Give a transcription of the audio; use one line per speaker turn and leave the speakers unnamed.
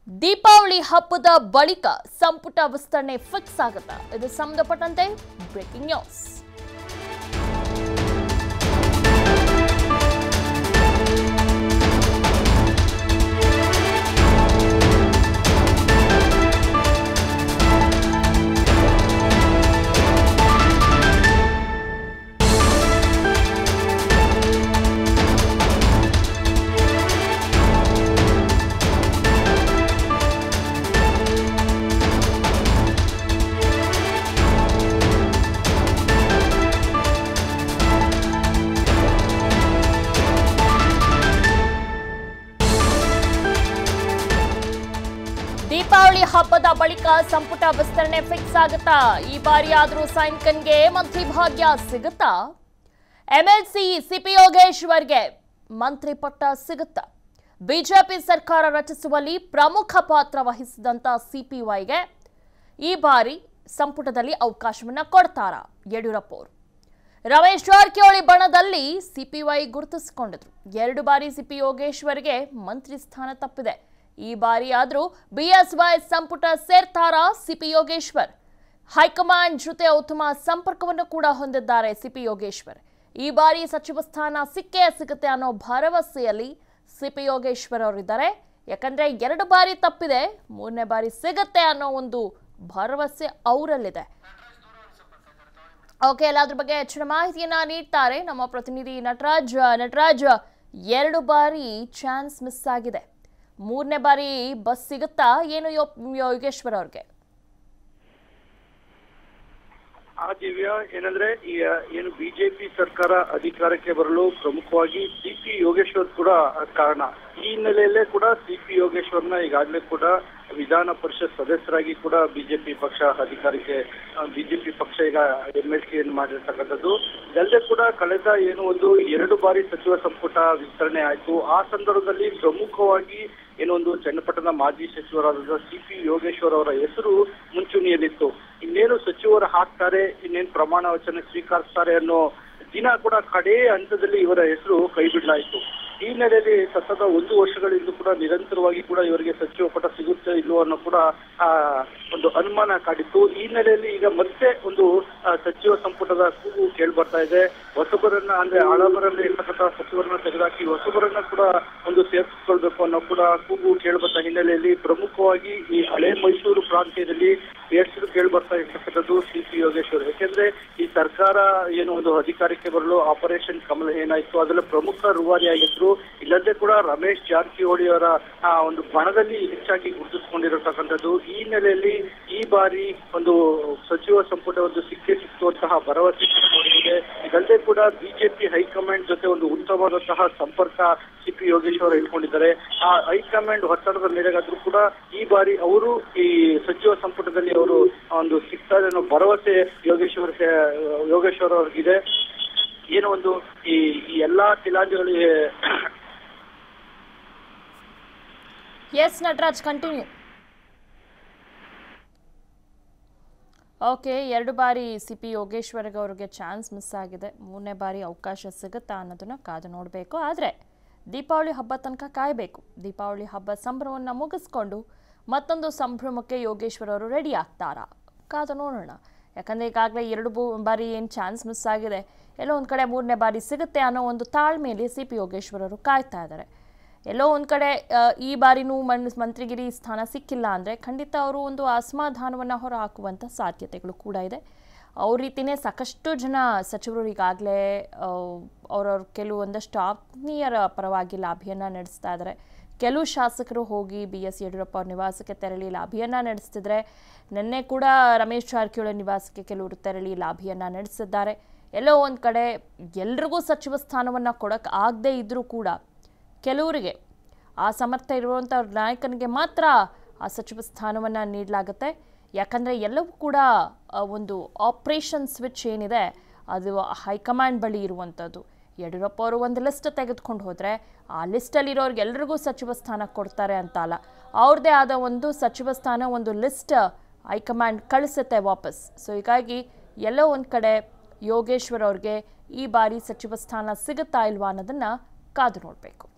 ದೀಪಾವಳಿ ಹಬ್ಬದ ಬಳಿಕ ಸಂಪುಟ ವಿಸ್ತರಣೆ ಫಿಕ್ಸ್ ಆಗುತ್ತಾ ಇದು ಸಂಬಂಧಪಟ್ಟಂತೆ ಬ್ರೇಕಿಂಗ್ ನ್ಯೂಸ್ ದೀಪಾವಳಿ ಹಬ್ಬದ ಬಳಿಕ ಸಂಪುಟ ವಿಸ್ತರಣೆ ಫಿಕ್ಸ್ ಆಗುತ್ತಾ ಈ ಬಾರಿ ಆದ್ರೂ ಸೈನ್ಕನ್ಗೆ ಮಂತ್ರಿ ಭಾಗ್ಯ ಸಿಗುತ್ತಾ ಎಂಎಲ್ಸಿ ಸಿಪಿ ಯೋಗೇಶ್ವರ್ಗೆ ಮಂತ್ರಿ ಪಟ್ಟ ಸಿಗುತ್ತಾ ಬಿಜೆಪಿ ಸರ್ಕಾರ ರಚಿಸುವಲ್ಲಿ ಪ್ರಮುಖ ಪಾತ್ರ ವಹಿಸಿದಂತ ಸಿಪಿವೈಗೆ ಈ ಬಾರಿ ಸಂಪುಟದಲ್ಲಿ ಅವಕಾಶವನ್ನ ಕೊಡ್ತಾರಾ ಯಡಿಯೂರಪ್ಪ ಅವರು ರಮೇಶ್ ಜಾರಕಿಹೊಳಿ ಬಣದಲ್ಲಿ ಸಿಪಿವೈ ಗುರುತಿಸಿಕೊಂಡಿದ್ರು ಎರಡು ಬಾರಿ ಸಿಪಿ ಯೋಗೇಶ್ವರ್ಗೆ ಮಂತ್ರಿ ಸ್ಥಾನ ತಪ್ಪಿದೆ ಈ ಬಾರಿ ಆದ್ರೂ ಬಿಎಸ್ವೈ ಸಂಪುಟ ಸೇರ್ತಾರಾ ಸಿಪಿ ಯೋಗೇಶ್ವರ್ ಹೈಕಮಾಂಡ್ ಜೊತೆ ಉತ್ತಮ ಸಂಪರ್ಕವನ್ನು ಕೂಡ ಹೊಂದಿದ್ದಾರೆ ಸಿಪಿ ಯೋಗೇಶ್ವರ್ ಈ ಬಾರಿ ಸಚಿವ ಸ್ಥಾನ ಸಿಕ್ಕೇ ಸಿಗುತ್ತೆ ಅನ್ನೋ ಭರವಸೆಯಲ್ಲಿ ಸಿಪಿ ಯೋಗೇಶ್ವರ್ ಅವರಿದ್ದಾರೆ ಯಾಕಂದ್ರೆ ಎರಡು ಬಾರಿ ತಪ್ಪಿದೆ ಮೂರನೇ ಬಾರಿ ಸಿಗತ್ತೆ ಅನ್ನೋ ಒಂದು ಭರವಸೆ ಅವರಲ್ಲಿದೆ ಓಕೆ ಎಲ್ಲ ಅದ್ರ ಬಗ್ಗೆ ಹೆಚ್ಚಿನ ಮಾಹಿತಿಯನ್ನ ನೀಡ್ತಾರೆ ನಮ್ಮ ಪ್ರತಿನಿಧಿ ನಟರಾಜ್ ನಟರಾಜ್ ಎರಡು ಬಾರಿ ಚಾನ್ಸ್ ಮಿಸ್ ಆಗಿದೆ ಮೂರನೇ ಬಾರಿ ಬಸ್ ಸಿಗುತ್ತಾ ಏನು ಯೋ- ಯೋಗೇಶ್ವರ್ ಅವ್ರಿಗೆ
ಆ ದಿವ್ಯ ಏನಂದ್ರೆ ಈ ಏನು ಬಿಜೆಪಿ ಸರ್ಕಾರ ಅಧಿಕಾರಕ್ಕೆ ಬರಲು ಪ್ರಮುಖವಾಗಿ ಸಿ ಪಿ ಯೋಗೇಶ್ವರ್ ಕೂಡ ಕಾರಣ ಈ ಹಿನ್ನೆಲೆಯಲ್ಲೇ ಕೂಡ ಸಿ ಪಿ ಯೋಗೇಶ್ವರ್ನ ಈಗಾಗಲೇ ಕೂಡ ವಿಧಾನ ಪರಿಷತ್ ಸದಸ್ಯರಾಗಿ ಕೂಡ ಬಿಜೆಪಿ ಪಕ್ಷ ಅಧಿಕಾರಕ್ಕೆ ಬಿಜೆಪಿ ಪಕ್ಷ ಈಗ ಎಂ ಎಲ್ ಸಿ ಮಾಡಿರ್ತಕ್ಕಂಥದ್ದು ಇದಲ್ಲದೆ ಕೂಡ ಕಳೆದ ಏನು ಒಂದು ಎರಡು ಬಾರಿ ಸಚಿವ ಸಂಪುಟ ವಿಸ್ತರಣೆ ಆಯಿತು ಆ ಸಂದರ್ಭದಲ್ಲಿ ಪ್ರಮುಖವಾಗಿ ಏನೋ ಒಂದು ಚನ್ನಪಟ್ಟಣ ಮಾಜಿ ಸಚಿವರಾದ ಸಿ ಪಿ ಯೋಗೇಶ್ವರ್ ಅವರ ಹೆಸರು ಮುಂಚೂಣಿಯಲ್ಲಿತ್ತು ಇನ್ನೇನು ಸಚಿವರು ಹಾಕ್ತಾರೆ ಇನ್ನೇನು ಪ್ರಮಾಣ ವಚನ ಸ್ವೀಕರಿಸ್ತಾರೆ ಅನ್ನೋ ದಿನ ಕೂಡ ಕಡೇ ಹಂತದಲ್ಲಿ ಇವರ ಹೆಸರು ಕೈ ಬಿಡಲಾಯಿತು ಈ ಹಿನ್ನೆಲೆಯಲ್ಲಿ ಸತತ ಒಂದು ವರ್ಷಗಳಿಂದ ಕೂಡ ನಿರಂತರವಾಗಿ ಕೂಡ ಇವರಿಗೆ ಸಚಿವ ಪಟ ಸಿಗುತ್ತೆ ಇಲ್ವೋ ಅನ್ನೋ ಕೂಡ ಆ ಒಂದು ಅನುಮಾನ ಕಾಡಿತ್ತು ಈ ಹಿನ್ನೆಲೆಯಲ್ಲಿ ಈಗ ಮತ್ತೆ ಒಂದು ಆ, ಸಚಿವ ಸಂಪುಟದ ಕೂಗು ಕೇಳಿ ಬರ್ತಾ ಇದೆ ಹೊಸಬರನ್ನ ಅಂದ್ರೆ ಹಳಬರಲ್ಲಿ ಇರ್ತಕ್ಕಂಥ ಸಚಿವರನ್ನ ತೆಗೆದುಹಾಕಿ ಹೊಸಬರನ್ನ ಕೂಡ ಒಂದು ಸೇರಿಸಿಕೊಳ್ಬೇಕು ಅನ್ನೋ ಕೂಡ ಕೂಗು ಕೇಳಿ ಬರ್ತಾ ಹಿನ್ನೆಲೆಯಲ್ಲಿ ಪ್ರಮುಖವಾಗಿ ಈ ಹಳೆ ಮೈಸೂರು ಪ್ರಾಂತ್ಯದಲ್ಲಿ ಹೆಸರು ಕೇಳಿ ಬರ್ತಾ ಇರ್ತಕ್ಕಂಥದ್ದು ಸಿ ಪಿ ಯೋಗೇಶ್ವರ್ ಯಾಕೆಂದ್ರೆ ಈ ಸರ್ಕಾರ ಏನು ಒಂದು ಅಧಿಕಾರಕ್ಕೆ ಬರಲು ಆಪರೇಷನ್ ಕಮಲ ಏನಾಯ್ತು ಅದರ ಪ್ರಮುಖ ರೂವಾರಿಯಾಗಿದ್ರು ಇಲ್ಲದೆ ಕೂಡ ರಮೇಶ್ ಜಾರಕಿಹೊಳಿ ಅವರ ಆ ಒಂದು ಬಣದಲ್ಲಿ ಹೆಚ್ಚಾಗಿ ಗುರುತಿಸಿಕೊಂಡಿರತಕ್ಕಂಥದ್ದು ಈ ಹಿನ್ನೆಲೆಯಲ್ಲಿ ಈ ಬಾರಿ ಒಂದು ಸಚಿವ ಸಂಪುಟ ಒಂದು ಸಿಕ್ಕೇ ಸಿಕ್ಕುವಂತಹ ಭರವಸೆ ಇದೆ ಇದಲ್ಲದೆ ಕೂಡ ಬಿಜೆಪಿ ಹೈಕಮಾಂಡ್ ಜೊತೆ ಒಂದು ಉತ್ತಮವಾದಂತಹ ಸಂಪರ್ಕ ಸಿ ಪಿ ಯೋಗೇಶ್ವರ್ ಇಟ್ಕೊಂಡಿದ್ದಾರೆ ಆ ಹೈಕಮಾಂಡ್ ಒತ್ತಡದ ಮೇರೆಗಾದ್ರೂ ಕೂಡ ಈ ಬಾರಿ ಅವರು ಈ ಸಚಿವ ಸಂಪುಟದಲ್ಲಿ ಅವರು ಒಂದು ಸಿಗ್ತಾರೆ ಅನ್ನೋ ಭರವಸೆ ಯೋಗೇಶ್ವರ್ ಯೋಗೇಶ್ವರ್ ಅವ್ರಿಗಿದೆ ಏನು ಒಂದು ಈ ಈ ಎಲ್ಲಾ ತಿಲಾಂಜಗಳಿಗೆ
ಎಸ್ ನಟರಾಜ್ ಕಂಟಿನ್ಯೂ ಓಕೆ ಎರಡು ಬಾರಿ ಸಿ ಪಿ ಯೋಗೇಶ್ವರ್ಗೆ ಅವ್ರಿಗೆ ಚಾನ್ಸ್ ಮಿಸ್ ಆಗಿದೆ ಮೂರನೇ ಬಾರಿ ಅವಕಾಶ ಸಿಗುತ್ತಾ ಅನ್ನೋದನ್ನ ಕಾದು ನೋಡಬೇಕು ಆದರೆ ದೀಪಾವಳಿ ಹಬ್ಬ ತನಕ ಕಾಯಬೇಕು ದೀಪಾವಳಿ ಹಬ್ಬ ಸಂಭ್ರಮವನ್ನು ಮುಗಿಸ್ಕೊಂಡು ಮತ್ತೊಂದು ಸಂಭ್ರಮಕ್ಕೆ ಯೋಗೇಶ್ವರ್ ಅವರು ರೆಡಿ ಆಗ್ತಾರಾ ಕಾದು ನೋಡೋಣ ಯಾಕಂದರೆ ಈಗಾಗಲೇ ಎರಡು ಬು ಬಾರಿ ಏನು ಚಾನ್ಸ್ ಮಿಸ್ ಆಗಿದೆ ಎಲ್ಲೋ ಒಂದು ಕಡೆ ಮೂರನೇ ಬಾರಿ ಸಿಗುತ್ತೆ ಅನ್ನೋ ಒಂದು ತಾಳ್ಮೆಯಲ್ಲಿ ಸಿ ಪಿ ಯೋಗೇಶ್ವರ್ ಅವರು ಕಾಯ್ತಾ ಇದ್ದಾರೆ ಎಲ್ಲೋ ಒಂದು ಕಡೆ ಆ, ಈ ಬಾರಿನೂ ಮನ್ ಮಂತ್ರಿಗಿರಿ ಸ್ಥಾನ ಸಿಕ್ಕಿಲ್ಲ ಅಂದರೆ ಖಂಡಿತ ಅವರು ಒಂದು ಅಸಮಾಧಾನವನ್ನು ಹೊರ ಹಾಕುವಂಥ ಸಾಧ್ಯತೆಗಳು ಕೂಡ ಇದೆ ಅವ್ರ ರೀತಿಯೇ ಸಾಕಷ್ಟು ಜನ ಸಚಿವರು ಈಗಾಗಲೇ ಅವರವ್ರ ಕೆಲವೊಂದಷ್ಟು ಆತ್ಮೀಯರ ಪರವಾಗಿ ಲಾಭಿಯನ್ನು ನಡೆಸ್ತಾ ಇದ್ದಾರೆ ಕೆಲವು ಶಾಸಕರು ಹೋಗಿ ಬಿ ಎಸ್ ಯಡಿಯೂರಪ್ಪ ಅವ್ರ ನಿವಾಸಕ್ಕೆ ತೆರಳಿ ಲಾಭಿಯನ್ನು ನಡೆಸ್ತಿದ್ರೆ ನಿನ್ನೆ ಕೂಡ ರಮೇಶ್ ಜಾರಕಿಹೊಳಿ ನಿವಾಸಕ್ಕೆ ಕೆಲವರು ತೆರಳಿ ಲಾಭಿಯನ್ನು ನಡೆಸಿದ್ದಾರೆ ಎಲ್ಲೋ ಒಂದು ಕಡೆ ಎಲ್ರಿಗೂ ಸಚಿವ ಸ್ಥಾನವನ್ನು ಕೊಡೋಕ್ಕೆ ಆಗದೇ ಇದ್ದರೂ ಕೂಡ ಕೆಲವರಿಗೆ ಆ ಸಮರ್ಥ ಇರುವಂಥ ನಾಯಕನಿಗೆ ಮಾತ್ರ ಆ ಸಚಿವ ಸ್ಥಾನವನ್ನು ನೀಡಲಾಗುತ್ತೆ ಯಾಕಂದರೆ ಎಲ್ಲವೂ ಕೂಡ ಆ, ಒಂದು ಆಪ್ರೇಷನ್ ಸ್ವಿಚ್ ಏನಿದೆ ಅದು ಹೈಕಮಾಂಡ್ ಬಳಿ ಇರುವಂಥದ್ದು ಯಡಿಯೂರಪ್ಪ ಅವರು ಒಂದು ಲಿಸ್ಟ್ ತೆಗೆದುಕೊಂಡು ಹೋದರೆ ಆ ಲಿಸ್ಟಲ್ಲಿರೋರ್ಗೆ ಎಲ್ರಿಗೂ ಸಚಿವ ಸ್ಥಾನ ಕೊಡ್ತಾರೆ ಅಂತ ಅಲ್ಲ ಅವ್ರದ್ದೇ ಆದ ಒಂದು ಸಚಿವ ಸ್ಥಾನ ಒಂದು ಲಿಸ್ಟ್ ಹೈಕಮಾಂಡ್ ಕಳಿಸುತ್ತೆ ವಾಪಸ್ ಸೊ ಹೀಗಾಗಿ ಎಲ್ಲೋ ಒಂದು ಕಡೆ ಯೋಗೇಶ್ವರ್ ಅವ್ರಿಗೆ ಈ ಬಾರಿ ಸಚಿವ ಸ್ಥಾನ ಸಿಗುತ್ತಾ ಇಲ್ವಾ ಅನ್ನೋದನ್ನು ಕಾದು ನೋಡಬೇಕು